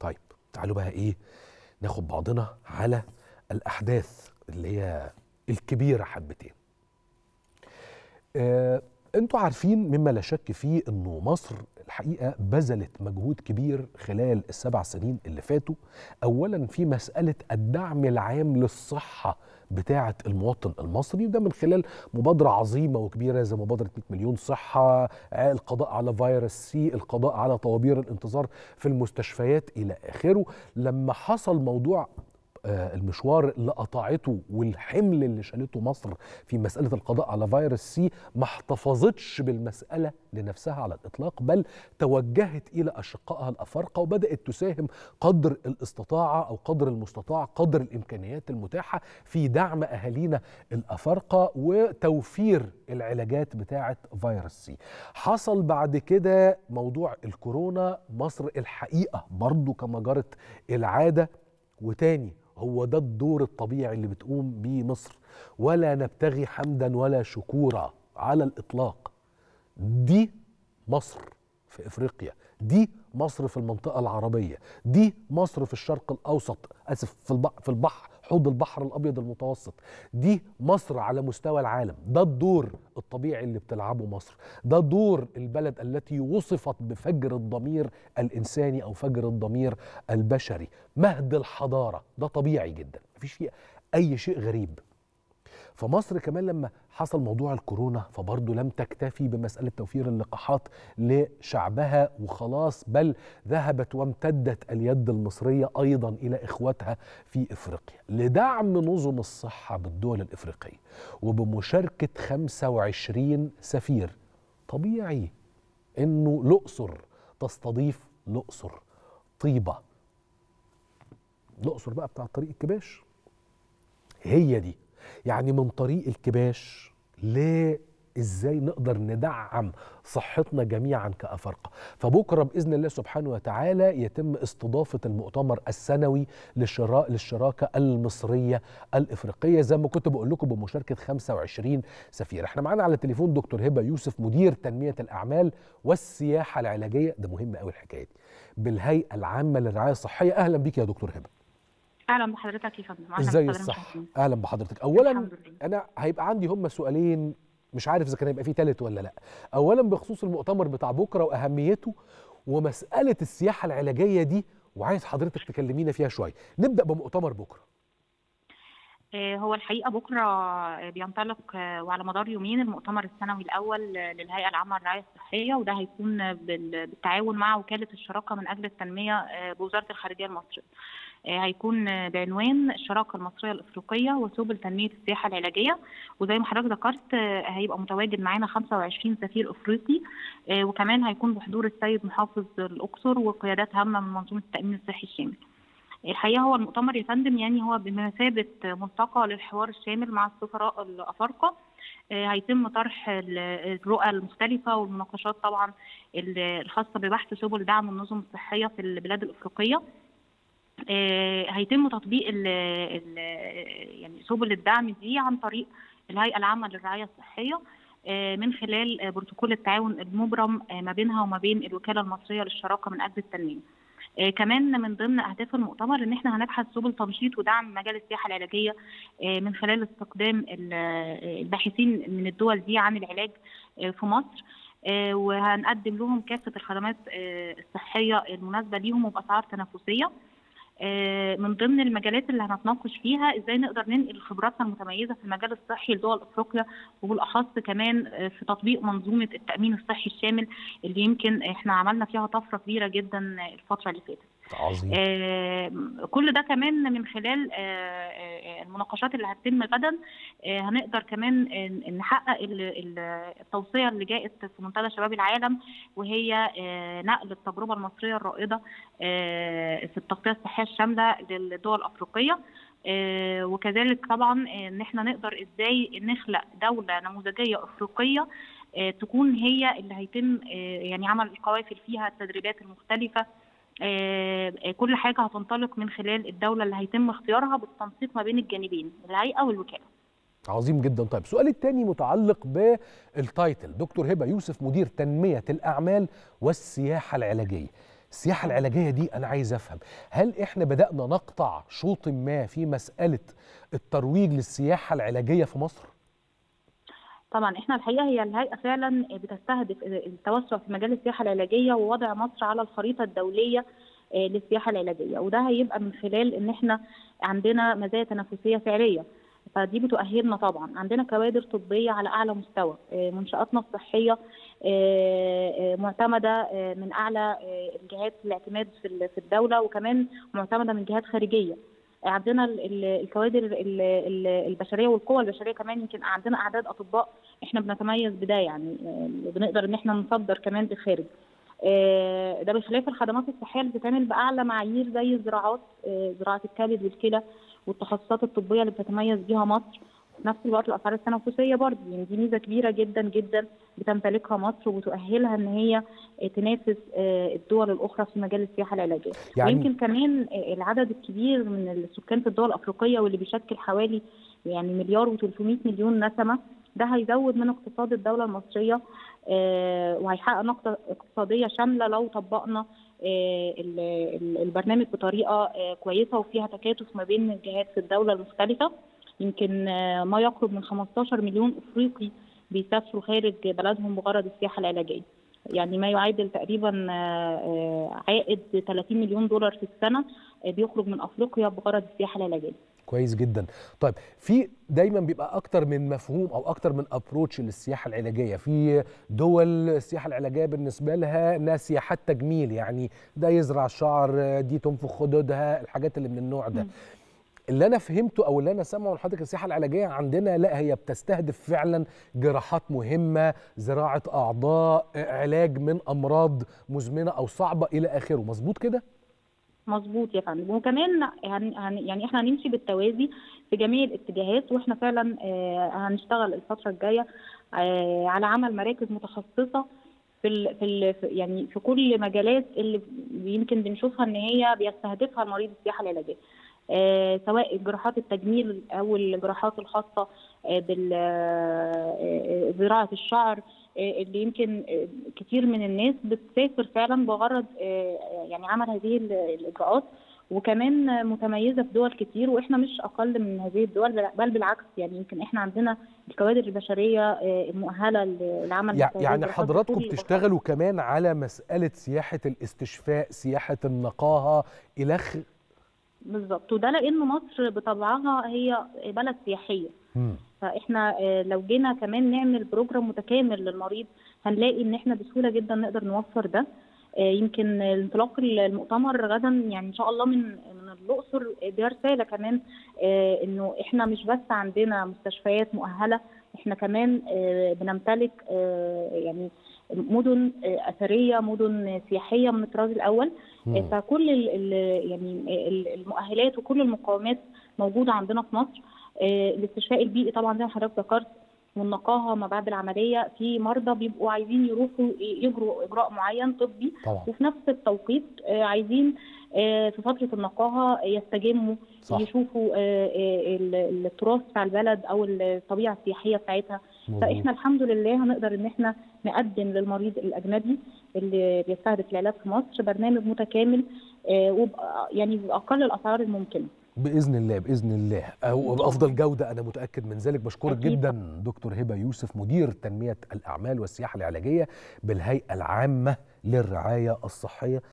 طيب تعالوا بقى ايه ناخد بعضنا على الاحداث اللي هي الكبيره حبتين آه، انتوا عارفين مما لا شك فيه انه مصر الحقيقه بذلت مجهود كبير خلال السبع سنين اللي فاتوا اولا في مساله الدعم العام للصحه بتاعه المواطن المصري وده من خلال مبادره عظيمه وكبيره زي مبادره 100 مليون صحه آه، القضاء على فيروس سي القضاء على طوابير الانتظار في المستشفيات الى اخره لما حصل موضوع آه، المشوار اللي قطعته والحمل اللي شالته مصر في مسألة القضاء على فيروس سي ما احتفظتش بالمسألة لنفسها على الإطلاق بل توجهت إلى أشقائها الأفارقة وبدأت تساهم قدر الاستطاعة أو قدر المستطاع قدر الإمكانيات المتاحة في دعم أهالينا الأفارقة وتوفير العلاجات بتاعة فيروس سي حصل بعد كده موضوع الكورونا مصر الحقيقة برضو كما جرت العادة وتاني هو ده الدور الطبيعي اللي بتقوم بيه مصر ولا نبتغي حمدا ولا شكورا على الاطلاق دي مصر في افريقيا دي مصر في المنطقه العربيه دي مصر في الشرق الاوسط اسف في البحر في البحر حوض البحر الابيض المتوسط دي مصر على مستوى العالم ده الدور الطبيعي اللي بتلعبه مصر ده دور البلد التي وصفت بفجر الضمير الانساني او فجر الضمير البشري مهد الحضاره ده طبيعي جدا مفيش فيه اي شيء غريب فمصر كمان لما حصل موضوع الكورونا فبرضه لم تكتفي بمسألة توفير اللقاحات لشعبها وخلاص بل ذهبت وامتدت اليد المصرية أيضا إلى إخواتها في إفريقيا لدعم نظم الصحة بالدول الإفريقية وبمشاركة 25 سفير طبيعي إنه الأقصر تستضيف الأقصر طيبة الأقصر بقى بتاع طريق الكباش هي دي يعني من طريق الكباش ل ازاي نقدر ندعم صحتنا جميعا كافارقه فبكره باذن الله سبحانه وتعالى يتم استضافه المؤتمر السنوي للشراء للشراكه المصريه الافريقيه زي ما كنت بقول لكم بمشاركه 25 سفير احنا معانا على التليفون دكتور هبه يوسف مدير تنميه الاعمال والسياحه العلاجيه ده مهم قوي الحكايه دي بالهيئه العامه للرعايه الصحيه اهلا بيك يا دكتور هبه اهلا بحضرتك يا فندم أهلاً ازاي بحضرتك الصح المشاهدين. اهلا بحضرتك اولا الحمد لله. انا هيبقى عندي هم سؤالين مش عارف اذا كان هيبقى فيه تالت ولا لا اولا بخصوص المؤتمر بتاع بكره واهميته ومساله السياحه العلاجيه دي وعايز حضرتك تكلمينا فيها شويه نبدا بمؤتمر بكره آه، هو الحقيقه بكره آه، بينطلق آه، وعلى مدار يومين المؤتمر السنوي الاول آه، للهيئه العامه للرعايه الصحيه وده هيكون آه، بال- بالتعاون مع وكاله الشراكه من اجل التنميه آه، بوزاره الخارجيه المصريه. آه، هيكون آه، بعنوان الشراكه المصريه الافريقيه وسبل تنميه السياحه العلاجيه وزي ما حضرتك ذكرت آه، هيبقى متواجد معانا 25 سفير افريقي آه، وكمان هيكون بحضور السيد محافظ الاقصر وقيادات هامه من منظومه التامين الصحي الشامل. الحقيقه هو المؤتمر يا فندم يعني هو بمثابه ملتقى للحوار الشامل مع السفراء الافارقه آه، هيتم طرح ال- الرؤى المختلفه والمناقشات طبعا ال- الخاصه ببحث سبل دعم النظم الصحيه في البلاد الافريقيه آه، هيتم تطبيق ال ال يعني سبل الدعم دي عن طريق الهيئه العامه للرعايه الصحيه آه، من خلال آه، بروتوكول التعاون المبرم آه، ما بينها وما بين الوكاله المصريه للشراكه من اجل التنميه. آه، كمان من ضمن اهداف المؤتمر ان احنا هنبحث سبل تنشيط ودعم مجال السياحه العلاجيه آه، من خلال استخدام ال- آه، الباحثين من الدول دي عن العلاج آه، في مصر آه، وهنقدم لهم كافه الخدمات آه، الصحيه المناسبه ليهم وباسعار تنافسيه آه، من ضمن المجالات اللي هنتناقش فيها ازاي نقدر ننقل خبراتنا المتميزه في المجال الصحي لدول افريقيا وبالاخص كمان آه، في تطبيق منظومه التامين الصحي الشامل اللي يمكن احنا عملنا فيها طفره كبيره جدا الفتره اللي فاتت. عظيم آه، كل ده كمان من خلال آه، آه، المناقشات اللي هتتم غدا آه، هنقدر كمان آه، نحقق ال- ال- التوصيه اللي جاءت في منتدى شباب العالم وهي آه، نقل التجربه المصريه الرائده آه، في التغطيه الصحيه الشامله للدول الافريقيه آه، وكذلك طبعا آه، ان احنا نقدر ازاي نخلق دوله نموذجيه افريقيه آه، تكون هي اللي هيتم آه، يعني عمل القوافل فيها التدريبات المختلفه آه، آه، كل حاجه هتنطلق من خلال الدوله اللي هيتم اختيارها بالتنسيق ما بين الجانبين الهيئه والوكاله عظيم جدا طيب السؤال الثاني متعلق بالتايتل دكتور هبه يوسف مدير تنميه الاعمال والسياحه العلاجيه السياحه العلاجيه دي انا عايز افهم هل احنا بدانا نقطع شوط ما في مساله الترويج للسياحه العلاجيه في مصر طبعا احنا الحقيقه هي الهيئه فعلا بتستهدف التوسع في مجال السياحه العلاجيه ووضع مصر على الخريطه الدوليه للسياحه العلاجيه وده هيبقى من خلال ان احنا عندنا مزايا تنافسيه فعليه فدي بتؤهلنا طبعا عندنا كوادر طبيه على اعلى مستوى منشاتنا الصحيه معتمده من اعلى الجهات الاعتماد في الدوله وكمان معتمده من جهات خارجيه عندنا الكوادر البشريه والقوى البشريه كمان يمكن عندنا اعداد اطباء احنا بنتميز بده يعني بنقدر ان احنا نصدر كمان للخارج ده بخلاف الخدمات الصحيه اللي بتتعمل باعلى معايير زي الزراعات زراعه الكبد والكلى والتخصصات الطبيه اللي بتتميز بيها مصر وفي نفس الوقت الاسعار التنافسيه برضه يعني دي ميزه كبيره جدا جدا بتمتلكها مصر وبتؤهلها ان هي تنافس الدول الاخرى في مجال السياحه العلاجيه يعني ويمكن كمان العدد الكبير من السكان في الدول الافريقيه واللي بيشكل حوالي يعني مليار و300 مليون نسمه ده هيزود من اقتصاد الدوله المصريه وهيحقق نقطه اقتصاديه شامله لو طبقنا البرنامج بطريقه كويسه وفيها تكاتف ما بين الجهات في الدوله المختلفه يمكن ما يقرب من 15 مليون افريقي بيسافروا خارج بلدهم بغرض السياحه العلاجيه يعني ما يعادل تقريبا عائد 30 مليون دولار في السنه بيخرج من افريقيا بغرض السياحه العلاجيه كويس جدا طيب في دايما بيبقى اكتر من مفهوم او اكتر من ابروتش للسياحه العلاجيه في دول السياحه العلاجيه بالنسبه لها انها سياحات تجميل يعني ده يزرع شعر دي تنفخ خدودها الحاجات اللي من النوع ده م. اللي انا فهمته او اللي انا سامعه من حضرتك السياحه العلاجيه عندنا لا هي بتستهدف فعلا جراحات مهمه زراعه اعضاء علاج من امراض مزمنه او صعبه الى اخره مظبوط كده مظبوط يا فندم وكمان يعني يعني احنا هنمشي بالتوازي في جميع الاتجاهات واحنا فعلا هنشتغل الفتره الجايه على عمل مراكز متخصصه في ال في ال يعني في كل مجالات اللي يمكن بنشوفها ان هي بيستهدفها المريض السياحه العلاجيه آه سواء جراحات التجميل او الجراحات الخاصه آه بزراعه الشعر آه اللي يمكن كتير من الناس بتسافر فعلا بغرض يعني عمل هذه الاجراءات وكمان متميزه في دول كتير واحنا مش اقل من هذه الدول بل بالعكس يعني يمكن احنا عندنا الكوادر البشريه المؤهله لعمل يعني حضراتكم بتشتغلوا كمان على مساله سياحه الاستشفاء سياحه النقاهه الخ بالظبط وده لان مصر بطبعها هي بلد سياحيه م. فاحنا لو جينا كمان نعمل بروجرام متكامل للمريض هنلاقي ان احنا بسهوله جدا نقدر نوفر ده يمكن انطلاق المؤتمر غدا يعني ان شاء الله من من الاقصر برساله كمان انه احنا مش بس عندنا مستشفيات مؤهله احنا كمان بنمتلك يعني مدن اثريه مدن سياحيه من الطراز الاول مم. فكل ال ال يعني المؤهلات وكل المقومات موجوده عندنا في مصر الاستشفاء البيئي طبعا زي ما حضرتك ذكرت والنقاهه ما بعد العمليه في مرضى بيبقوا عايزين يروحوا يجروا اجراء معين طبي طبعا. وفي نفس التوقيت عايزين في فتره النقاهه يستجموا صح. يشوفوا التراث بتاع البلد او الطبيعه السياحيه بتاعتها مم. فاحنا الحمد لله هنقدر ان احنا نقدم للمريض الاجنبي اللي بيستهدف العلاج في مصر برنامج متكامل يعني باقل الاسعار الممكنه باذن الله باذن الله وبافضل جوده انا متاكد من ذلك بشكرك جدا دكتور هبه يوسف مدير تنميه الاعمال والسياحه العلاجيه بالهيئه العامه للرعايه الصحيه